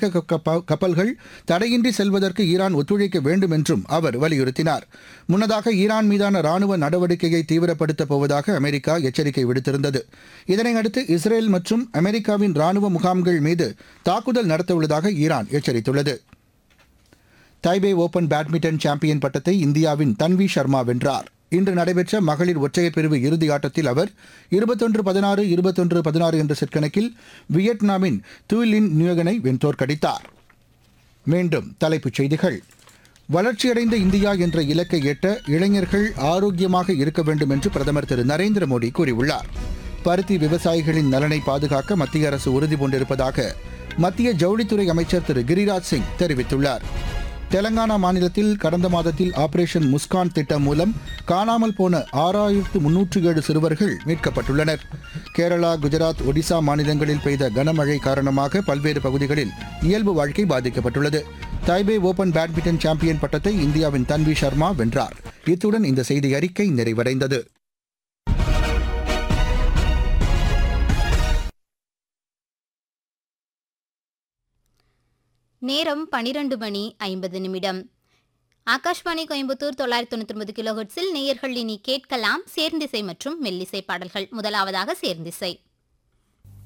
வர்த்தக கப்ப- கப்பல்கள் தடையின்றி செல்வதற்கு ஈரான் ஒத்துழைக்க வேண்டும் என்றும் அவர் வலியுறுத்தினார் முன்னதாக ஈரான் மீதான ராணுவ நடவடிக்கையை தீவிரப்படுத்தப் போவதாக அமெரிக்கா எச்சரிக்கை விடுத்திருந்தது இதனையடுத்து இஸ்ரேல் மற்றும் அமெரிக்காவின் ராணுவ முகாம்கள் மீது தாக்குதல் நடத்தவுள்ளதாக ஈரான் எச்சரித்துள்ளது தைபே ஓபன் பேட்மிண்டன் சாம்பியன் பட்டத்தை இந்தியாவின் தன்வி சர்மா வென்றார் இன்று நடைபெற்ற மகளிர் ஒற்றையர் பிரிவு இறுதி ஆட்டத்தில் அவர் இருபத்தொன்று பதினாறு இருபத்தொன்று பதினாறு என்ற செட் கணக்கில் வியட்நாமின் தூலின் நியோகனை வென்றோர்க்கடித்தார் மீண்டும் தலைப்புச் செய்திகள் வளர்ச்சியடைந்த இந்தியா என்ற இலக்கை எட்ட இளைஞர்கள் ஆரோக்கியமாக இருக்க வேண்டும் என்று பிரதமர் திரு நரேந்திர மோடி கூறியுள்ளார் பருத்தி விவசாயிகளின் நலனை பாதுகாக்க மத்திய அரசு உறுதி பூண்டிருப்பதாக மத்திய ஜவுளித்துறை அமைச்சர் திரு கிரிராஜ் சிங் தெரிவித்துள்ளார் தெலங்கானா மாநிலத்தில் கடந்த மாதத்தில் ஆபரேஷன் முஸ்கான் திட்டம் மூலம் காணாமல் போன ஆறாயிரத்து முன்னூற்று ஏழு சிறுவர்கள் மீட்கப்பட்டுள்ளனர் கேரளா குஜராத் ஒடிசா மாநிலங்களில் பெய்த கனமழை காரணமாக பல்வேறு பகுதிகளில் இயல்பு வாழ்க்கை பாதிக்கப்பட்டுள்ளது தைபே ஓபன் பேட்மிண்டன் சாம்பியன் பட்டத்தை இந்தியாவின் தன்வி சர்மா வென்றார் இத்துடன் இந்த செய்தி அறிக்கை நிறைவடைந்தது நேரம் பனிரெண்டு மணி ஐம்பது நிமிடம் ஆகாஷ்வாணி கோயம்புத்தூர் தொள்ளாயிரத்தி தொண்ணூத்தி ஒன்பது கிலோஹெட்ஸில் நேயர்கள் இனி கேட்கலாம் சேர்ந்திசை மற்றும் மெல்லிசை பாடல்கள் முதலாவதாக சேர்ந்திசை